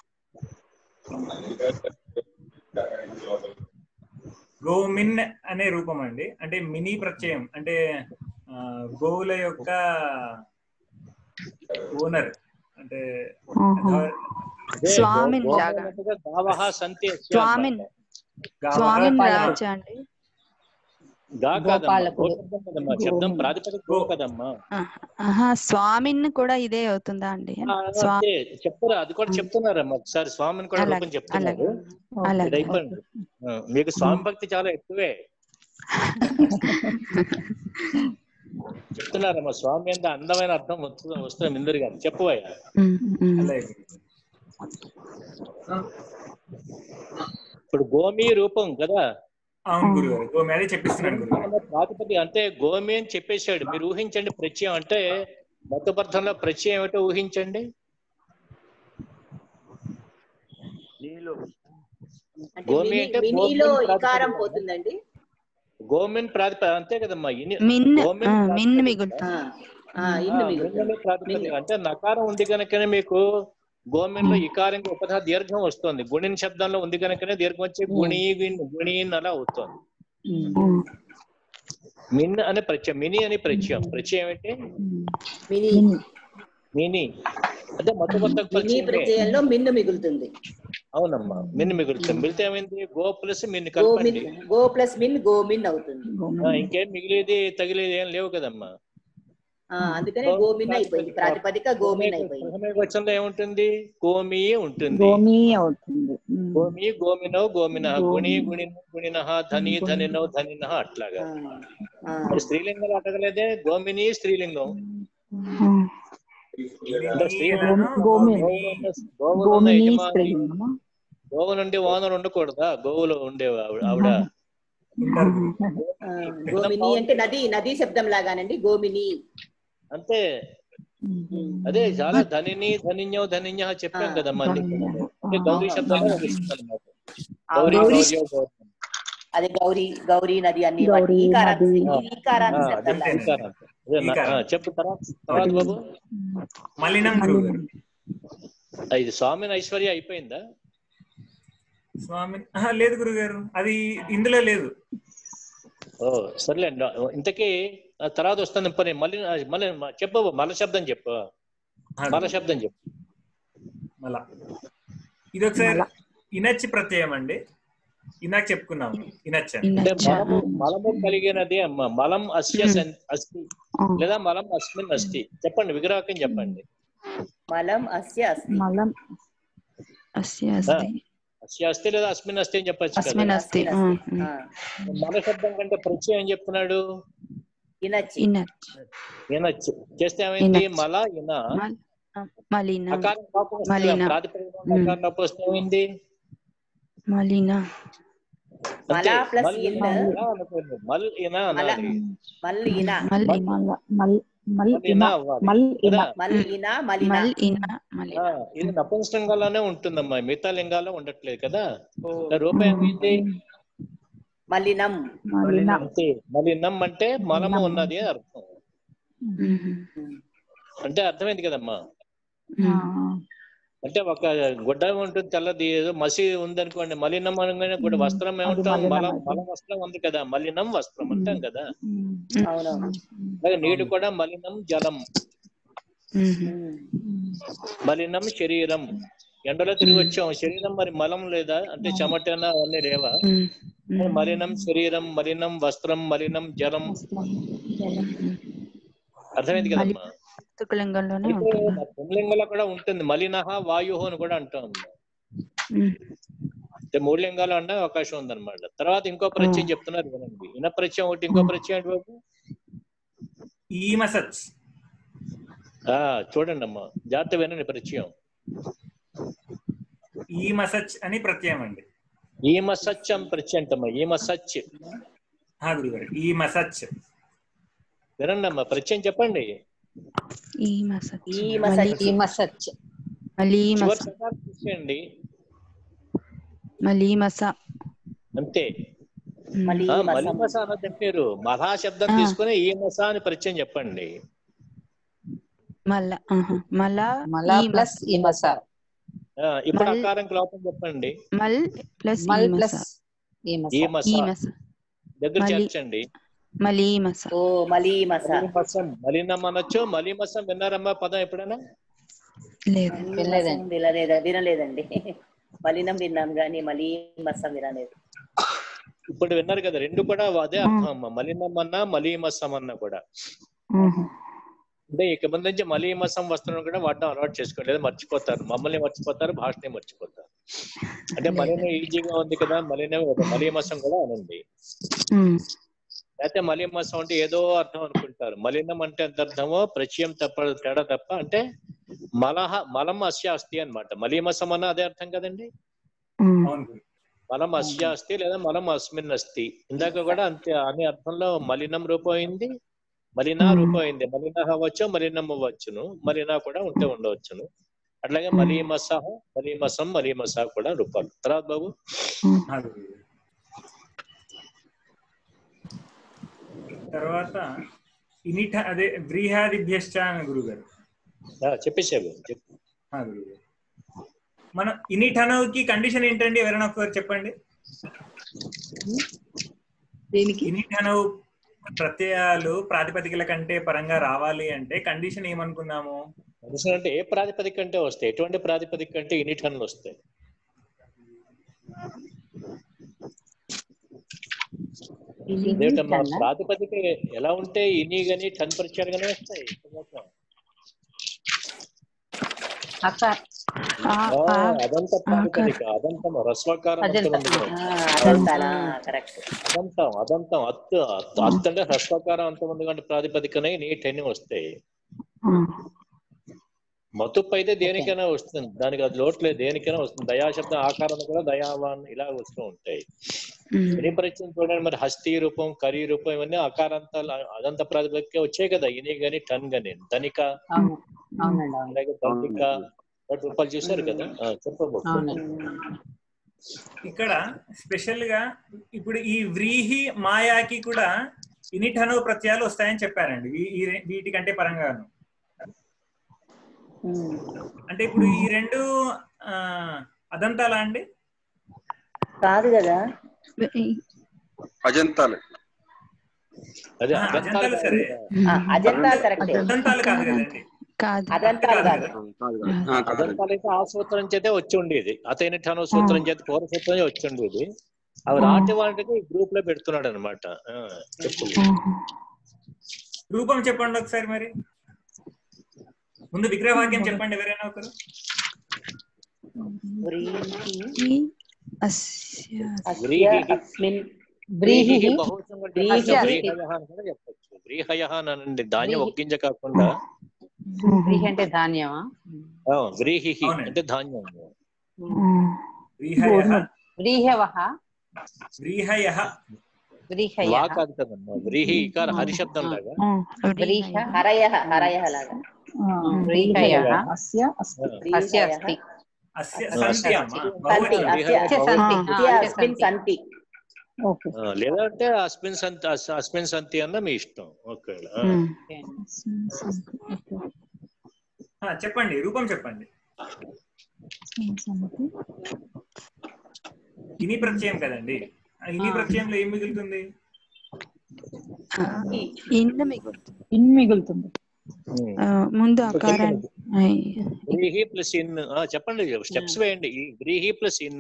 గోమిన్ అనే రూపం అండి అంటే మినీ ప్రత్యయం అంటే ఆ, గోవుల యొక్క ఓనర్ అంటే ఆహా. అదే స్వామిన్ గో- లాగా. గోవులన్నట్టుగా గావహ సంతి యస్య స్వామిన్ అన్నమాట. గావహ స్వామిన్ పాలన. రావచ్చా అండి గా కాదమ్మా గోపాలకుడు. గో శబ్దం కదమ్మా శబ్దం ప్రాతిపదిక గో కదమ్మా ఆహా స్వామిన్ కూడా ఇదే అవుతుందా అండి ఆ, స్వా అంతే చెప్తారా అది కూడా చెప్తున్నారమ్మా ఒకసారి స్వామిని కూడా అలాగే, రూపం చెప్తున్నారు ఇది అలాగే అయిపోయింది ఆ, మీకు స్వామి భక్తి చాలా ఎక్కువే చెప్తున్నారమ్మా స్వామి అంటే అందమైన అర్థం వస్తుంది వస్తుంది ఇందరు గారు చెప్పబోయా ఉమ్, ఉమ్. అలాగే ఇప్పుడు గోమి రూపం కదా అవును గురుగారు గోమి అదే చెప్పిస్తున్నాను గురుగారు ప్రాతిపది అంటే గోమి అని చెప్పేశాడు మీరు ఊహించండి ప్రత్యయం అంటే మతబద్ధంలో ప్రత్యయం ఏమిటో ఊహించండి అంటే గోమి మినీ- అంటే మినీలో గోమిన్ ఇకారం ప్రాతిపదిక. పోతుందండి గోమిన్ ప్రాతిపద అంతే కదమ్మా ఇని- మిన్ గోమిన్ ఆ, మిన్ ప్రాతిపదిక. మిగులుతుంది ఆ, ఆ, ఇల్లు ఆ, మిగులుతుంది మిన్నలే ప్రాతిపదిక. అంటే నకారం ఉంది కనుకనే మీకు గోమిన్లో ఇకారంగా ఉపధ దీర్ఘం వస్తుంది గుణిన్ శబ్దంలో ఉంది కనుకనే దీర్ఘం వచ్చి గుణి గుణ్- గుణీన్ అలా అవుతుంది ఉమ్. మిన్ అనే ప్రత్యయం మిని అని ప్రత్యయం ప్రత్యయం ఏంటి మినీ మిని అదే మతబద్ధ మినీ ప్రత్యయమే ప్రత్యయంలో మిన్ను మిగులుతుంది అవునమ్మా మిన్ మిగులుతుంది మిగిలితే ఏమైంది గో ప్లస్ మిన్ గోమిన్ కలపండి గో ప్లస్ మిన్ గోమిన్ అవుతుంది ఆ, ఇంకేం మిగిలేది తగిలేది ఏం లేవు కదమ్మా ఆ, అందుకనే గోమిన్ అయిపోయింది ప్రాతిపదిక గోమిన్ అయిపోయింది ప్రథమ వచనంలో ఏముంటుంది గోమి ఉంటుంది గోమి అవుతుంది ఉమ్. గోమి గోమినో గోమిన గుణి గుణి గుణిన ధని ధనినో ధనిన అట్లాగా ఆ, ఆ. మరి స్త్రీలింగాలు అడగలేదే గోమిని స్త్రీలింగం ఉమ్. అంటే స్త్రీలింగం గోమి గోవులు ఉన్న గోమిని యజమాని స్త్రీలింగమా గోవు నుండి ఓనర్ ఉండకూడదా గోవులు ఉండే ఆవిడ ఆవిడ ఆ, గోమిని అంటే నది నదీ శబ్దం లాగానండి గోమిని అంతే అదే చాలా ధనిని ధనిన్యో ధనిన్య చెప్పాం ఆ, కదమ్మా నీకు. ధనిన్య. అంటే గౌరీ శబ్దాలు వస్తుంది అన్నమాట ఆ, గౌరీ గౌరీ గౌర్యో గౌరీ. అదే గౌరీ గౌరీ నది అన్ని గౌరీ ఈకారాన్ని నది. ఈకారాన్ని ఆ, శబ్దం అదే లాగా ఈకారం. అదే నా- ఈకారం. ఆ, చెప్పు తర్వాత తర్వాత బాబు మలినం గురుగారు ఆ, ఇది స్వామిని ఐశ్వర్య అయిపోయిందా స్వామి ఆహా, లేదు గురుగారు అది ఇందులో లేదు ఓ సర్లేండి ఇంతకీ ఆ తర్వాత వస్తుంది పని మళ్ళీ మళ్ళీ చెప్పు మల శబ్దం చెప్పు మల శబ్దం చెప్పు మళ్ళా ఇది ఒకసారి ఇనచ్చి ప్రత్యయం అండి ఇందాక చెప్పుకున్నాం ఇనచ్చ అంటే ఇనచ్చ మలము మలము కలిగినది అమ్మ మలం అస్య సన్- అస్తి ఆ. లేదా మలం అస్మిన్ అస్తి చెప్పండి విగ్రహకం చెప్పండి మలం అస్య అస్తి మలం అస్య అస్తి అస్య అస్తి లేదా అస్మిన్ అస్తి అని చెప్పచ్చు కదా అస్మిన్ అస్తి అస్మిన్ ఉమ్, అస్తి. ఉమ్. ఆ, మల శబ్దం కంటే ప్రత్యయం ఏం చెప్తున్నాడు ఇనచ్చి ఇనచ్ ఈనొచ్చు చేస్తే ఏమైంది ఈనొచ్చు. మల ఇన మల్- ఆ, మలిన అకారం పాపం వస్తుంది మలిన. కదా, ప్రాతిపదికన అకారం పాపం వస్తే ఏమైంది మలిన మల అంతే. ప్లస్ మల్ ఇన్ ఇన ఇలా అనుకోండి. మల్ ఇన అనాలి మల్ ఇన మలిన మల మల్ మల్ మల్ ఇన ఇన అవ్వాలి మల్ ఇన కదా? మల్ ఇన మలిన మల్ ఇన మలిన ఆ, ఇది నపుంసకంగాలోనే ఉంటుందమ్మా మిగతా లింగాల్లో ఉండట్లేదు కదా రూపం ఏమైంది మలినం మలిన అంతే మలినం అంటే మలము ఉన్నది అని అర్థం ఉమ్, అంటే అర్థమైంది కదమ్మా ఆ, ఉమ్. అంటే ఒక గుడ్డ ఉంటుంది తెల్లది ఏదో మసి ఉందనుకోండి మలినం అనగానే కూడా వస్త్రం ఏమంటాం అది మల మలినం. మల వస్త్రం ఉంది కదా మలినం వస్త్రం అంటాం కదా ఉమ్, అవునవును అలాగే నీరు కూడా మలినం జలం ఉమ్. ఉమ్. మలినం శరీరం ఎండలో తిరిగి వచ్చాం శరీరం మరి మలం లేదా అంటే చెమటన అవన్నీ లేవా ఉమ్. ఉమ్. మలినం శరీరం మలినం వస్త్రం మలినం జలం వస్త్రం, జలం. అర్థమైంది కదమ్మా తుకలింగంలోనే అయితే ఉంటుంది నా పుంలింగంలో కూడా ఉంటుంది మలినహ వాయు అని కూడా అంటాం ఉమ్. అంటే మూడు లింగాలు అంటే అవకాశం ఉందన్నమాట తర్వాత ఇంకో ప్రత్యయం చెప్తున్నారు వినండి ఇన ప్రత్యయం ఒకటి ఇంకో ప్రత్యయం ఏంటి బాబు ఈమసచ్ ఆ చూడండి అమ్మా జాగ్రత్త వినండి ప్రత్యయం ఈ మసచ్ అని ప్రత్యయం అండి ఈ మసచ్చం ప్రత్యంటమ్మా ఈ మసచ్ ఆ గురుగారు ఈ మసచ్ వినండి అమ్మా ప్రత్యయం చెప్పండి ఈ మసచ్ ఈ మళ్ళీ మసచ్ ఈ మసచ్ మళ్ళీ చివరి మస సకారం తీసేయండి మళ్ళీ మస అంతే మళ్ళీ ఆ, మసం మలిమస అన్నది చెప్పారు మహా శబ్దం ఆ. తీసుకుని ఈ మస అని పరిచయం చెప్పండి మళ్ళా ఆహా. మళ్ళా మలా ఈ ప్లస్ ఈ మస ఆ, ఇప్పుడు మల్- అకారం లోపం చెప్పండి మల్ ప్లస్ ఈ మల్ మస ప్లస్ ఈ మస ఈ మస ఈ మస దగ్గర మలి- చేర్చండి మళ్ళీ మస ఓ మలీ మస మలిమసం మలినం అనొచ్చు మలిమసం విన్నారమ్మా పదం ఎప్పుడైనా లేదు వినలేదండి. మసం వినలేదా వినలేదండి మలినం విన్నాం గానీ మలీ మసం వినలేదు ఇప్పుడు విన్నారు కదా రెండు కూడా అదే అర్థం అమ్మా మలినం అన్నా మలీమసం అన్నా కూడా ఆహా. అంటే ఇక ముందు నుంచి మలీమసం వస్త్రం కూడా వాడడం అలవాటు చేసుకోండి లేదా మర్చిపోతారు మమ్మల్ని మర్చిపోతారు భాషని మర్చిపోతారు అంటే మలినం ఈజీగా ఉంది కదా మలినం మలీమసం కూడా అనండి ఉమ్. లేకపోతే మలిమసం అంటే ఏదో అర్థం అనుకుంటారు మలినం అంటే ఎంత అర్థమో ప్రచయం తప్ప తేడా తప్ప అంటే మలహ మలం అస్య అస్తి అనమాట మలీమసం అన్న అదే అర్థం కదండి ఉమ్. అవును గురు. మలం అస్య అస్తి లేదా మలం అస్మిన్ అస్తి ఇందాక కూడా అంతే అనే అర్థంలో మలినం రూపం అయింది మలినా Hmm. రూపం అయింది మలిన అవ్వచ్చు మలినం అవ్వచ్చును మలినా కూడా ఉంటే ఉండవచ్చును అట్లాగే Hmm. మలీమస మలీమసం మలీమస కూడా రూపాలు తర్వాత బాబు ఆ గురుగారు. తర్వాత ఇనిఠ అదే వ్రీహాదిభ్యశ్చ అని గురుగారు ఆ, చెప్పేసావు చెప్పు ఆ గురుగారు మన ఇనిఠనవుకి కండిషన్ ఏంటండి ఎవరైనా ఒకసారి చెప్పండి దేనికి ఇనిఠనవు ప్రత్యయాలు ప్రాతిపదికల కంటే పరంగా రావాలి అంటే కండిషన్ ఏమనుకున్నాము మనుషులు అంటే ఏ ప్రాతిపదిక అంటే వస్తాయి ఎటువంటి ప్రాతిపదిక అంటే ఇనిటన్లు వస్తాయి ఏమిటమ్మా ప్రాతిపదిక ఎలా ఉంటే ఇని గాని టన్ పరిచయాలుగానే వస్తాయి అక్క ఆ, ఆ, ఆ, అదంతా ప్రాతిపదిక అదంతం రస్వకారం అదంతం. అంతా ఉంది ఆ, అదంతానా కరెక్ట్ అదంతం అదంతం అత్తు అత్తు అత్తు అంటే హ్రస్వకారం అంత ఉంది కానీ ప్రాతిపదికనే నీట్ అన్ని వస్తాయి ఉమ్. మతుప్పు అయితే దేనికైనా వస్తుంది దానికి అది లోట్లేదు దేనికైనా వస్తుంది దయాశబ్దం ఆకారం కూడా దయావాన్ ఇలా వస్తూ ఉంటాయి ఉమ్. ఇని పరిచయం చూడండి మరి హస్తి రూపం కరి రూపం ఇవన్నీ అకారాంతాలు అదంత ప్రాతిపదిక వచ్చాయి కదా ఇని గాని టన్ గాని ధనిక అవును అవునండి అవును అలాగే ధనిక వాటి రూపాలు చూసారు కదా ఆ, చెప్పబోతు అవునండి ఇక్కడ స్పెషల్ గా ఇప్పుడు ఈ వ్రీహి మాయాకి కూడా ఇనిఠనవు ప్రత్యయాలు వస్తాయని చెప్పారండి ఈ- ఈ రె- వీటికంటే పరంగాను అంటే ఇప్పుడు ఈ రెండు ఆ, అదంతాలా అండి కాదు కదా ఈ- అజంతాలు అదే ఆ, అదంతాలు అజంతాలు కాదు సరే. కదా. ఆ, అజంతాలు కరెక్టే అదంతాలు కాదు కదండి కాదు అదంతాలు కాదు కాదు కాదు. ఆ, కాదు అదంతాలు అయితే ఆ సూత్రం చేతే వచ్చి ఉండేది అతని ఠాను సూత్రం చేత పూర్వ సూత్రం వచ్చి ఉండేది అవి రాటి వాటికి గ్రూప్ లో పెడుతున్నాడు అనమాట చెప్పు ఆహా. రూపం చెప్పండి ఒకసారి మరి ముందు విగ్రహవాక్యం చెప్పండి ఎవరైనా ఒకరు వ్రీహి ఈ అస్య అస్య వ్రీహి. అస్మిన్ వ్రీహి వ్రీహి బహువచనం కూడా వ్రీహి చెప్పొచ్చు. అస్తి. వ్రీహయః అని కూడా చెప్పొచ్చు వ్రీహయ అని అనండి ధాన్యం వ్రీహి. ఒక్కించ కాకుండా వ్రీహి అంటే ధాన్యమా ఆ, వ్రీహి అవునండి. అంటే ధాన్యం ఉమ్. వ్రీహయ వ్రీహవః వ్రీహయ వ్రీహయ వా కాదు కదమ్మా వ్రీహి ఇకార హరిశబ్దం లాగా ఉమ్. వ్రీహ హరయ హరయ లాగా వ్రీహయ అస్య అస్తి అస్య అస్తి అస్య ఆ, సంతి అమ్మ సంతి బహువచనం. అస్య అస్య సంతి ఆ, అస్య ఆ, అస్మిన్ సంతి ఓకే ఆ, లేదంటే అస్మిన్ సంతి అస్- అస్మిన్ సంతి అన్న మీ ఇష్టం ఓకే ఆ. ఉమ్. అస్మిన్ సంతి ఓకే ఆ, చెప్పండి రూపం చెప్పండి అస్మిన్ సంతి ఇని ప్రత్యయం కదండి ఆ ఇని ఆ. ప్రత్యయంలో ఏం మిగులుతుంది ఆ, ఇంద మిగు- ఇన్ మిగులుతుంది ఉమ్. ఆ, ముందు ఆకారాన్ని ఐ, వ్రీహి ప్లస్ ఇన్ ఆ, చెప్పండి స్టెప్స్ వేయండి ఈ వ్రీహి ప్లస్ ఇన్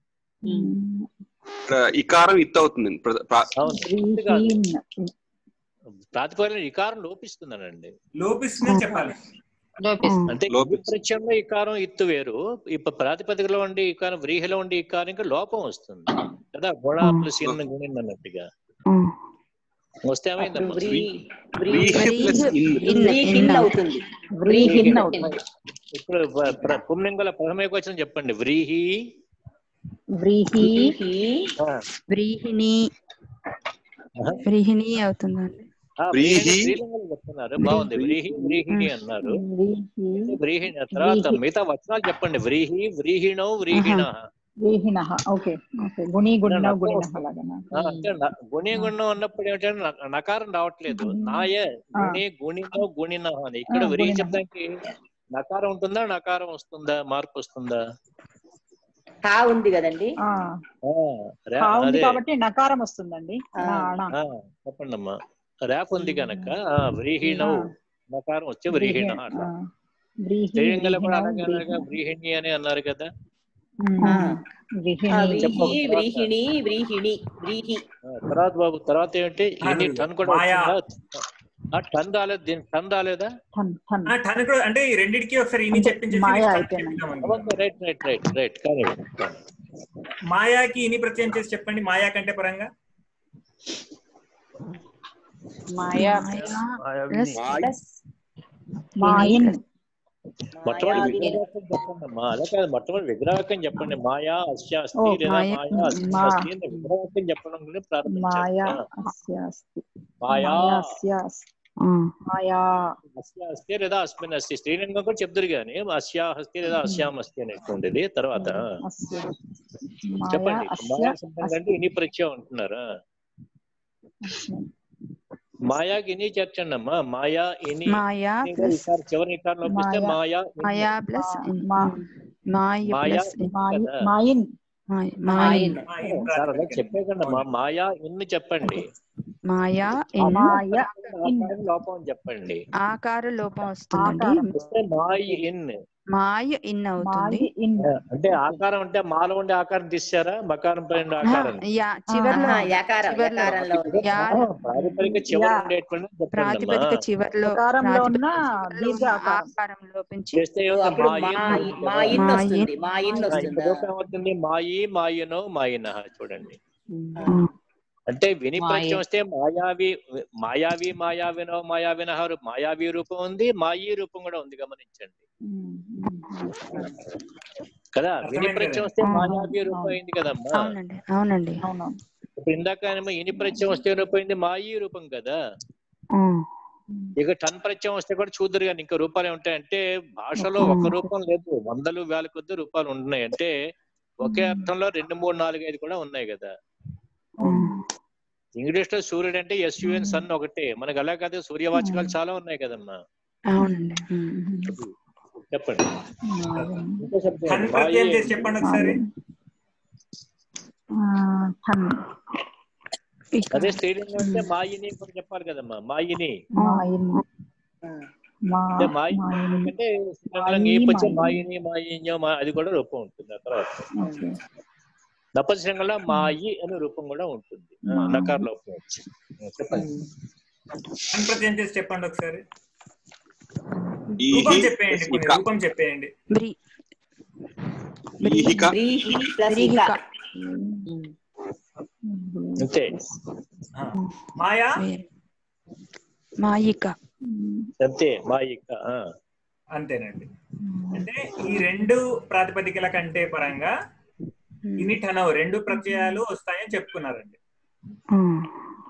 ఇక్కడ ఇకారం ఇత్ అవుతుంది ప్ర- ప్ర- అవును ఇది కాదు. వ్రీహీన్ ప్రాతిపదికన ఇకారం లోపిస్తున్నానండి లోపిస్తుందని చెప్పాలి లోపిస్తుంది అంటే లోపి- ఈ ప్రత్యయంలో ఇకారం ఇత్తు వేరు ఇప్పుడు ప్రాతిపదికలో ఉండి ఇకారం వ్రీహిలో ఉండి ఇకారం ఇంకా లోపం వస్తుంది కదా గుణ ప్లస్ ఇన్ గుణిన్ అన్నట్టుగా ఉమ్. వస్తే ఏమైందమ్మా వ్రీ వ్రీహి ప్లస్ ఇన్ వ్రీహిన్ అవుతుంది వ్రీహిన్ అవుతుంది ఇప్పుడు ప్ర- ప్ర- పుంలింగుల ప్రథమేకవచనం చెప్పండి వ్రీహి వ్రీహి వ్రీహి ఆ, వ్రీహిణి ఆహా. వ్రీహిణి అవుతుందండి ఆ, వ్రీహి. వ్రీహిని స్త్రీలింగంలో చెప్తున్నారు బాగుంది వ్రీహి వ్రీహిణి అన్నారు వ్రీహి వ్రీహిణి తర్వాత వ్రీహి. మిగతా వచనాలు చెప్పండి వ్రీహి వ్రీహిణో వ్రీహిణ వ్రీహిణ ఓకే ఓకే గుణి గుణిన గుణిన లాగా ఆ, అంటే న- గుణి గుణం అన్నప్పుడు ఏమిటంటే న- నకారం రావట్లేదు నాయే గుణి గుణినో గుణిన అని ఇక్కడ ఆ, వ్రీ గుణినః. శబ్దానికి నకారం ఉంటుందా నకారం వస్తుందా మార్పు వస్తుందా హా ఉంది కదండి ఆ, ఆ, రా- హా ఉంది అదే కాబట్టి నకారం వస్తుందండి ఆ. నాణ. ఆ, చెప్పండి అమ్మా ర్యాప్ ఉంది కనుక ఆ, వ్రీహిణౌ నకారం వచ్చి వ్రీహిణ వ్రీహి- అట్లా ఆ, వ్రీహి శ్రీలింగంలో కూడా వ్రీహిణౌ, అలాగే అలాగే వ్రీహిణ. వ్రీహిణి అని అన్నారు కదా ఉమ్, ఆ. వ్రీహిణి ఆ, వ్రీహి చెప్పు. వ్రీహిణి వ్రీహిణి వ్రీహి ఆ, తర్వాత బాబు తర్వాత ఏంటి ఆ, ఎన్ని టన్ కూడా మాయా. వచ్చిందా ఆ టన్ రాలేదు దీనికి టన్ రాలేదా ఠన్ ఠన్ ఆ, టన్ కూడా అంటే ఈ రెండింటికి ఒకసారి ఇని అంటే చెప్పించేసి మాయా next టన్ అయిపోయింది. చెప్దాం అనుకున్నాను. రైట్ రైట్ రైట్ రైట్ కానీ మాయాకి ఇని ప్రత్యయం చేసి చెప్పండి మాయా కంటే పరంగా మాయా మాయా ప్లస్ ప్లస్ మాయిన్ మొట్టమొదటి మాయావిని. విగ్రహవాక్యం చెప్పండి అమ్మా అలా కాదు మొట్టమొదటి విగ్రహవాక్యం చెప్పండి మాయా అస్యాస్తి ఓ, లేదా మాయా- మాయా మా- అస్యాస్తి అని విగ్రహవాక్యం చెప్పడం గురించి మాయా ప్రారంభించారు ఆ, అస్యాస్తి మాయా మాయాస్యాస్ ఆ, మాయా అస్య అస్తి లేదా అస్మిన్ అస్తి స్త్రీలింగం కూడా చెప్తారు కానీ అస్యా హస్తి లేదా అస్యాం అస్తి అనేటువంటిది తర్వాత అస్య మాయా చెప్పండి అస్య మాయా శబ్దం కంటే ఇని పరిచయం అంటున్నారా అస్మిన్. మాయాకి ఇని చేర్చండి అమ్మా మాయా ఇని మాయా ఇని ప్లస్ ఈసారి చివరి ఇకారం లోపిస్తే మాయా- మాయా ఇని. మాయా ప్లస్ ఇన్. మా- మాయ మాయా ప్లస్ ఇన్ మాయి కదా. మాయిన్ మాయ మాయిన్ మాయ ఆ, ఇన్ సార్ అలా ప్రాతిపదిక. చెప్పేకండి అమ్మా మాయా ఇన్ని చెప్పండి మాయా ఇన్ మాయ ఇన్ ఆకారం లోపం అని చెప్పండి ఆకార లోపం వస్తుందండి ఆకారం వస్తే మాయి ఇన్ మాయ ఇన్ అవుతుంది మాయి ఇన్ అంటే ఆకారం అంటే మాలో ఉండే ఆకారం తీసారా మకారం పైన ఆ, ఆకారం యా చివర్లో ఆహా, యాకారం చివర్లో యాకారంలో ఉంది యా ప్రాతిపదిక చివరి యా. ఉండేటువంటి చెప్పండి ప్రాతిపదిక అమ్మా చివర్లో ఆకారంలో ఉన్న ప్రాతిపదిక చివర్లో దీర్ఘ ఉన్న ఆకారం. ఆకారం లోపించి చేస్తే ఓ, ఏమవుతుంది? అప్పుడు మాయి మా అని ఉంటుంది మా కదా. ఇన్ మాయిన్. వస్తుంది మా ఇన్ ఆ, వస్తుందా ఇంకొక ఏమవుతుంది మాయి మాయనో మాయిన చూడండి ఆ, ఉమ్, అంటే విని మాయి. ప్రత్యయం వస్తే మాయావి మాయావి మాయావినో మాయావిన మాయావి రూపం ఉంది మాయి రూపం కూడా ఉంది గమనించండి కదా విని అర్థమైంది ప్రత్యయం కదా. వస్తే అవును, మాయావి రూపం అవును. అయింది కదమ్మా అవునండి అవునండి అవునవును ఇప్పుడు ఇందాక ఏమో ఇని ప్రత్యయం వస్తే రూపం అయింది మాయి రూపం కదా ఉమ్, ఇక టన్ ప్రత్యయం వస్తే కూడా చూద్దరు కానీ ఇంకా రూపాలు ఏముంటాయంటే భాషలో ఒక రూపం లేదు వందలు వేల కొద్ది రూపాలు ఉన్నాయి అంటే ఒకే అర్థంలో రెండు మూడు నాలుగు ఐదు కూడా ఉన్నాయి కదా ఉమ్, ఇంగ్లీష్ లో సూర్యుడు అంటే ఎస్యుఎన్ సన్ ఒకటే మనకు అలా కాదు సూర్యవాచకాలు చాలా ఉన్నాయి కదమ్మా అవునండి ఉమ్. చెప్పండి ఇంకో శబ్దం టన్ ఏంటి? ప్రత్యయం మాయే. చేసి చెప్పండి ఒకసారి ఠన్ ఇక అదే స్త్రీలింగం అంటే మాయిని కూడా చెప్పాలి కదమ్మా మాయిని మాయిన్ ఆ. మా అంటే మాయి మాయిన్ అంటే స్త్రీలింగం మాయి, ఈపొచ్చే మాయి. మాయిని మాయిన్యో మా- అది కూడా రూపం ఉంటుంది ఆ తర్వాత ఓకే నపంసకంలో మాయి అనే రూపం కూడా ఉంటుంది ఆ, మాయి. నకార లోపం వచ్చి చెప్పండి టన్ ప్రత్యయం చేసి చెప్పండి ఒకసారి ఈహి రూపం చెప్పేయండి ప్లస్ కొన్ని ఇక రూపం చెప్పేయండి బ్రీ ఈహిక వ్రీహి ప్లస్ బ్రీహిక ఇక అంతే ఆ. మాయా వేరే. మాయిక అంతే మాయిక ఆ. అంతేనండి అంటే ఈ రెండు ప్రాతిపదికల కంటే పరంగా ఇని టనవ్ రెండు ప్రత్యయాలు వస్తాయని చెప్పుకున్నారండి ఉమ్,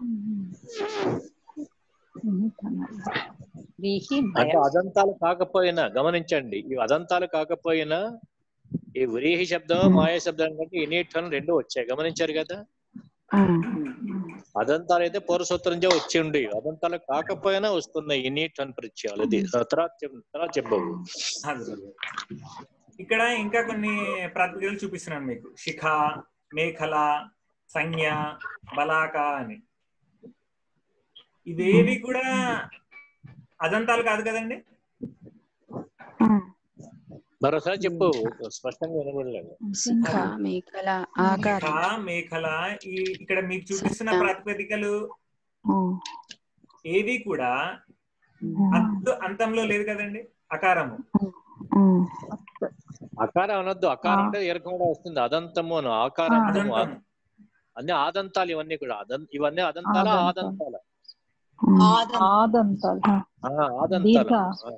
వ్రీహి అంటే అదంతాలు కాకపోయినా గమనించండి ఈ అదంతాలు కాకపోయినా ఈ వ్రీహి శబ్దం మాయ శబ్దం కంటే ఇనిటన్ రెండు వచ్చాయి గమనించారు కదా ఉమ్, అదంతాలు అయితే పూర్వసూత్రంగా వచ్చి ఉండి అదంతాలు కాకపోయినా వస్తున్నాయి ఇనిటన్ పరిచయాలు అది ఆ తర్వాత చెప్- తర్వాత చెప్పవు ఆ, గురువు. ఇక్కడ ఇంకా కొన్ని ప్రాతిపదికలు చూపిస్తున్నాను మీకు శిఖ మేఖల సంజ్ఞ బలాక అని ఇవేవి కూడా అదంతాలు కాదు కదండి ఉమ్. మరోసారి చెప్పు స్పష్టంగా వినబడలేదు శిఖ మేకల శిఖ ఆకారం మేఖల ఈ ఇక్కడ మీకు చూపిస్తున్న ప్రాతిపదికలు ఉమ్, ఏవి కూడా అంతు అంతంలో లేదు కదండి అకారము ఉమ్, అకారం అనొద్దు అకారం అంటే ఏ రకంగా వస్తుంది అదంతము అను ఆకారం అదంతం అన్ని ఆదంతాలు ఇవన్నీ కూడా అదం ఇవన్నీ అదంతాల ఆదంతాలు. ఆదంతాల ఆదంతాలు ఆ, ఆదంతాలు దీర్ఘ ఆ.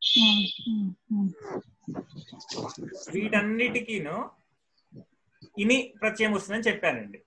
వీటన్నిటికీను ఇని ప్రత్యయం వస్తుందని చెప్పానండి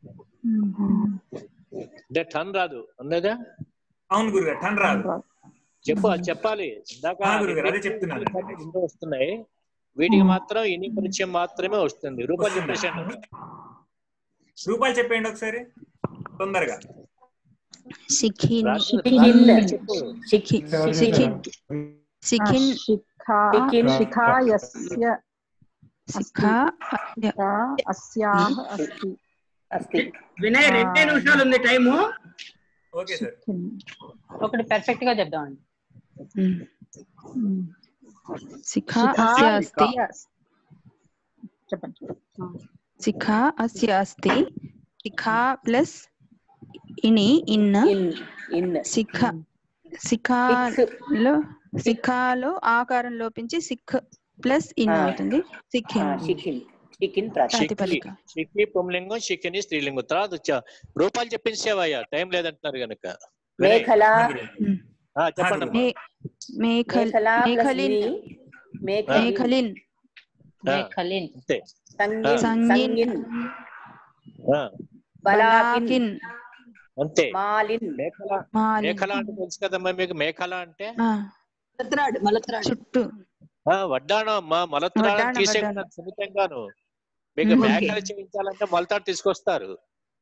అంటే టన్ రాదు అన్నదా అవును గురుగారు టన్ రాదు చెప్పు అది చెప్పాలి ఇందాక ఆ, గురుగారు, అదే చెప్తున్నాను. రెండు వస్తున్నాయి వీటికి మాత్రం ఇని పరిచయం మాత్రమే వస్తుంది రూపాయలు చెప్పేసాను రూపాయలు చెప్పండి ఒకసారి తొందరగా సిఖిన్ రాదు, సిఖిన్. రాదు, చెప్పు సిఖి- సిఖిన్ సిఖిన్ శిఖా శిఖిన్. శిఖాయస్య సిఖా శిఖా అస్యాహ అస్తి అస్తి వినయ్ రెండే నిమిషాలు ఉంది టైము ఓకే సార్ శిఖిన్. ఒకటి పర్ఫెక్ట్ గా చెప్దాం అండి ఉమ్. ఉమ్. సిఖా శిఖా అస్య అస్తి చెప్పండి సిఖా అస్య అస్తి సిఖా ప్లస్ ఇని ఇన్ ఇన్ ఇన్ సిఖ సిఖాలో సిఖాలో ఆకారం లోపించి సిఖ్ ప్లస్ ఇన్ ఆ. అవుతుంది సిఖిన్ షిఖిన్ షిఖిన్ ప్రాతి షికి ప్రాతిపదిక షికి పుంలింగం షికిని స్త్రీలింగం తర్వాత వచ్చా రూపాయలు చెప్పించేవయ్యా టైం లేదంటున్నారు గనక వినయ్. మేఖల ఆ, చెప్పండి అమ్మా. మే- మేఖల్ మేఖల ప్లస్ మేఖలిన్ ని మేఖలిన్ మేఖలిన్ ఆ, ఖలీన్ అంతే సంగిన్ సంగిన్ సంగిన్ ఆ, బలాకిన్ బలాకిన్ అంతే మాలిన్ మేఖల మాలిన్ మేఖల అంటే తెలుసు కదమ్మా మీకు మేఖల అంటే ఆ, మలత్రాడు మలత్రాడు చుట్టూ ఆ, వడ్డాణం అమ్మా మలత్రాలను వడ్డాణం, తీసేయకుండా వడ్డాణం. సున్నితంగాను మీకు మ్మ్. మేకలు చేయించాలంటే మొలతాడు తీసుకొస్తారు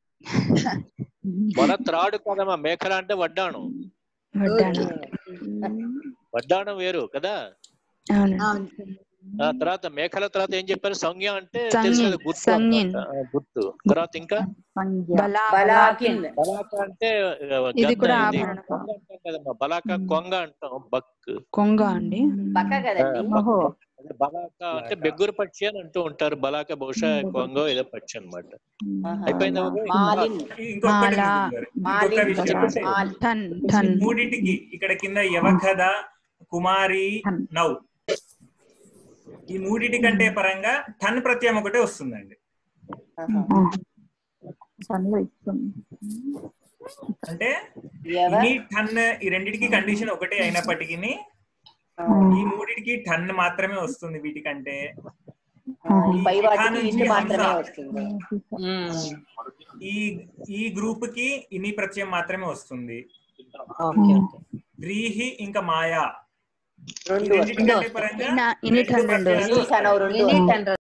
మొలత్రాడు కదమ్మా మేకల అంటే వడ్డాణం వడ్డాణం వడ్డాణం వేరు కదా అవును ఆ తర్వాత మేకల తర్వాత ఏం చెప్పారు సంజ్ఞ అంటే తెలుసు సంజ్ఞ, కదా గుర్తు సంజ్ఞన్. అన్నమాట. ఆ, గుర్తు తర్వాత ఇంకా సంజ్ఞ బలా బలాకిన్ బలాక అంటే ఆ, ఇది గద్ద కూడా ఇది ఆభరణం. కొంగ అంటాం కదమ్మా బలాక కొంగ అంటాం బక్ కొంగ అండి పక్క కదండి ఓహో అదే బలాక అంటే బెగ్గురు పక్షి అని అంటూ ఉంటారు బలాక బహుశా కొంగో ఏదో పక్షి అన్నమాట ఆహా. అయిపోయిందా బాబు? మాలిన్ ఇంకొకటి ఉంది మాలా. గురుగారు. ఇంకొక మాలిన్ విషయం ప్లస్ మాల్ టన్ టన్ మూడింటికి ఇక్కడ కింద యవకథ కుమారి టన్. నౌ ఈ మూడింటి కంటే పరంగా టన్ ప్రత్యయం ఒకటే వస్తుందండి ఆహా. పనిలో ఇస్తుంది అంటే యవ ఇని టన్ ఈ రెండిటికి కండిషన్ ఒకటే అయినప్పటికీ ఆ, ఈ మూడింటికి టన్ మాత్రమే వస్తుంది వీటికంటే ఆ, ఈ పై ఈ వాటికి నుంచి ఇన్ని మాత్రమే హంస. వస్తుంది ఈ ఈ గ్రూప్ కి ఇని ప్రత్యయం మాత్రమే వస్తుంది ఓకే ఓకే వ్రీహి ఇంకా మాయా ఈ రెండు రెండింటి వస్తుంది కంటే పరంగా ఇన- ఇని రెండు టన్ రెండు ప్రత్యయాలు ఇని టన్ రెండు ఎనీ వస్తాయి. టెన్